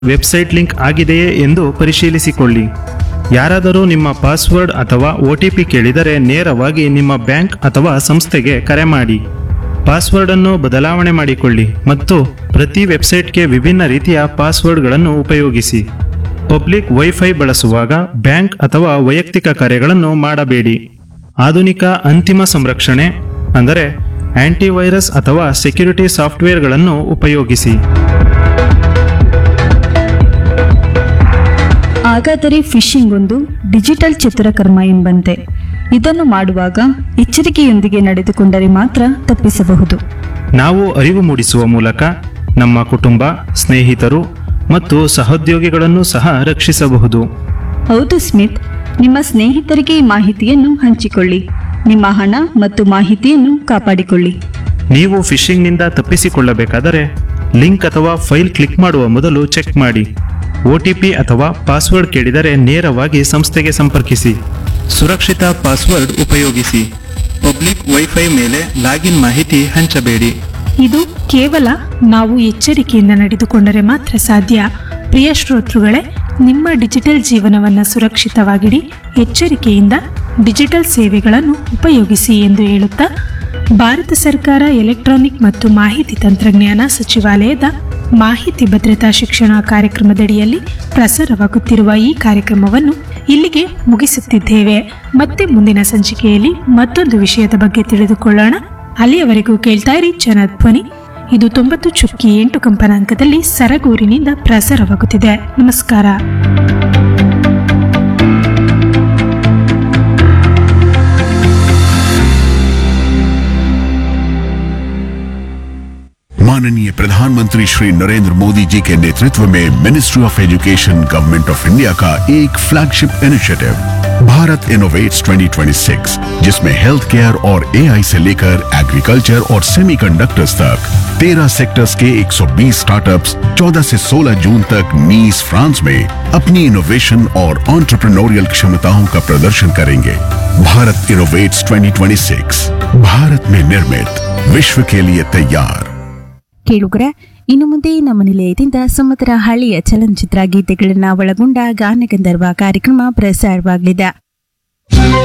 website link ಆಗಿದೆಯೇ ಎಂದು ಪರಿಶೀಲಿಸಿಕೊಳ್ಳಿ ಯಾರಾದರೂ ನಿಮ್ಮ ಪಾಸ್ವರ್ಡ್ ಅಥವಾ ಒ ಟಿ ಪಿ ಕೇಳಿದರೆ ನೇರವಾಗಿ ನಿಮ್ಮ ಬ್ಯಾಂಕ್ ಅಥವಾ ಸಂಸ್ಥೆಗೆ ಕರೆ ಮಾಡಿ ಪಾಸ್ವರ್ಡ್ ಅನ್ನು ಬದಲಾವಣೆ ಮಾಡಿಕೊಳ್ಳಿ ಮತ್ತು ಪ್ರತಿ ವೆಬ್ಸೈಟ್ಗೆ ವಿಭಿನ್ನ ರೀತಿಯ ಪಾಸ್ವರ್ಡ್ಗಳನ್ನು ಉಪಯೋಗಿಸಿ ಪಬ್ಲಿಕ್ ವೈಫೈ ಬಳಸುವಾಗ ಬ್ಯಾಂಕ್ ಅಥವಾ ವೈಯಕ್ತಿಕ ಕರೆಗಳನ್ನು ಮಾಡಬೇಡಿ ಆಧುನಿಕ ಅಂತಿಮ ಸಂರಕ್ಷಣೆ ಅಂದರೆ ಆಂಟಿವೈರಸ್ ಅಥವಾ ಸೆಕ್ಯುರಿಟಿ ಸಾಫ್ಟ್ವೇರ್ಗಳನ್ನು ಉಪಯೋಗಿಸಿ ಹಾಗಾದರೆ ಫಿಶಿಂಗ್ ಒಂದು ಡಿಜಿಟಲ್ ಚಿತ್ರಕರ್ಮ ಎಂಬಂತೆ ಇದನ್ನು ಮಾಡುವಾಗ ಎಚ್ಚರಿಕೆಯೊಂದಿಗೆ ನಡೆದುಕೊಂಡರೆ ಮಾತ್ರ ತಪ್ಪಿಸಬಹುದು ನಾವು ಅರಿವು ಮೂಡಿಸುವ ಮೂಲಕ ನಮ್ಮ ಕುಟುಂಬ ಸ್ನೇಹಿತರು ಮತ್ತು ಸಹೋದ್ಯೋಗಿಗಳನ್ನು ಸಹ ರಕ್ಷಿಸಬಹುದು ಹೌದು ಸ್ಮಿತ್ ನಿಮ್ಮ ಸ್ನೇಹಿತರಿಗೆ ಈ ಮಾಹಿತಿಯನ್ನು ಹಂಚಿಕೊಳ್ಳಿ ನಿಮ್ಮ ಹಣ ಮತ್ತು ಮಾಹಿತಿಯನ್ನು ಕಾಪಾಡಿಕೊಳ್ಳಿ ನೀವು ಫಿಶಿಂಗ್ನಿಂದ ತಪ್ಪಿಸಿಕೊಳ್ಳಬೇಕಾದರೆ ಲಿಂಕ್ ಅಥವಾ ಫೈಲ್ ಕ್ಲಿಕ್ ಮಾಡುವ ಮೊದಲು ಚೆಕ್ ಮಾಡಿ ಒ ಟಿ ಪಿ ಅಥವಾ ಪಾಸ್ವರ್ಡ್ ಕೇಳಿದರೆ ನೇರವಾಗಿ ಸಂಸ್ಥೆಗೆ ಸಂಪರ್ಕಿಸಿ ಸುರಕ್ಷಿತ ಪಾಸ್ವರ್ಡ್ ಉಪಯೋಗಿಸಿ ಪಬ್ಲಿಕ್ ವೈಫೈ ಮೇಲೆ ಲಾಗಿನ್ ಮಾಹಿತಿ ಹಂಚಬೇಡಿ ಇದು ಕೇವಲ ನಾವು ಎಚ್ಚರಿಕೆಯಿಂದ ನಡೆದುಕೊಂಡರೆ ಮಾತ್ರ ಸಾಧ್ಯ ಪ್ರಿಯ ಶ್ರೋತೃಗಳೇ ನಿಮ್ಮ ಡಿಜಿಟಲ್ ಜೀವನವನ್ನು ಸುರಕ್ಷಿತವಾಗಿಡಿ ಎಚ್ಚರಿಕೆಯಿಂದ ಡಿಜಿಟಲ್ ಸೇವೆಗಳನ್ನು ಉಪಯೋಗಿಸಿ ಎಂದು ಹೇಳುತ್ತಾ ಭಾರತ ಸರ್ಕಾರ ಎಲೆಕ್ಟ್ರಾನಿಕ್ ಮತ್ತು ಮಾಹಿತಿ ತಂತ್ರಜ್ಞಾನ ಸಚಿವಾಲಯದ ಮಾಹಿತಿ ಭದ್ರತಾ ಶಿಕ್ಷಣ ಕಾರ್ಯಕ್ರಮದಡಿಯಲ್ಲಿ ಪ್ರಸಾರವಾಗುತ್ತಿರುವ ಈ ಕಾರ್ಯಕ್ರಮವನ್ನು ಇಲ್ಲಿಗೆ ಮುಗಿಸುತ್ತಿದ್ದೇವೆ ಮತ್ತೆ ಮುಂದಿನ ಸಂಚಿಕೆಯಲ್ಲಿ ಮತ್ತೊಂದು ವಿಷಯದ ಬಗ್ಗೆ ತಿಳಿದುಕೊಳ್ಳೋಣ ಅಲ್ಲಿಯವರೆಗೂ ಕೇಳ್ತಾ ಇರಿ ಜನಧ್ವನಿ ಇದು ತೊಂಬತ್ತು ಚುಕ್ಕಿ ಎಂಟು ಕಂಪನಾಂಕದಲ್ಲಿ ಸರಗೂರಿನಿಂದ ಪ್ರಸಾರವಾಗುತ್ತಿದೆ ನಮಸ್ಕಾರ माननीय प्रधानमंत्री श्री नरेंद्र मोदी जी के नेतृत्व में ministry of education government of India का एक फ्लैगशिप इनिशिएटिव भारत इनोवेट्स 2026 जिसमें हेल्थ केयर और एआई से लेकर एग्रीकल्चर और सेमीकंडक्टर्स तक 13 सेक्टर्स के 120 स्टार्टअप्स 14 से 16 जून तक नीस फ्रांस में अपनी इनोवेशन और ऑन्टरप्रनोरियल क्षमताओं का प्रदर्शन करेंगे भारत इनोवेट्स 2026 भारत में निर्मित विश्व के लिए तैयार ಕೇಳುಗರ ಇನ್ನು ಮುಂದೆ ನಮ್ಮ ನಿಲಯದಿಂದ ಸುಮಧುರ ಹಳ್ಳಿಯ ಚಲನಚಿತ್ರ ಗೀತೆಗಳನ್ನ ಒಳಗೊಂಡ ಗಾನಗಂಧರ್ವ ಕಾರ್ಯಕ್ರಮ ಪ್ರಸಾರವಾಗಲಿದೆ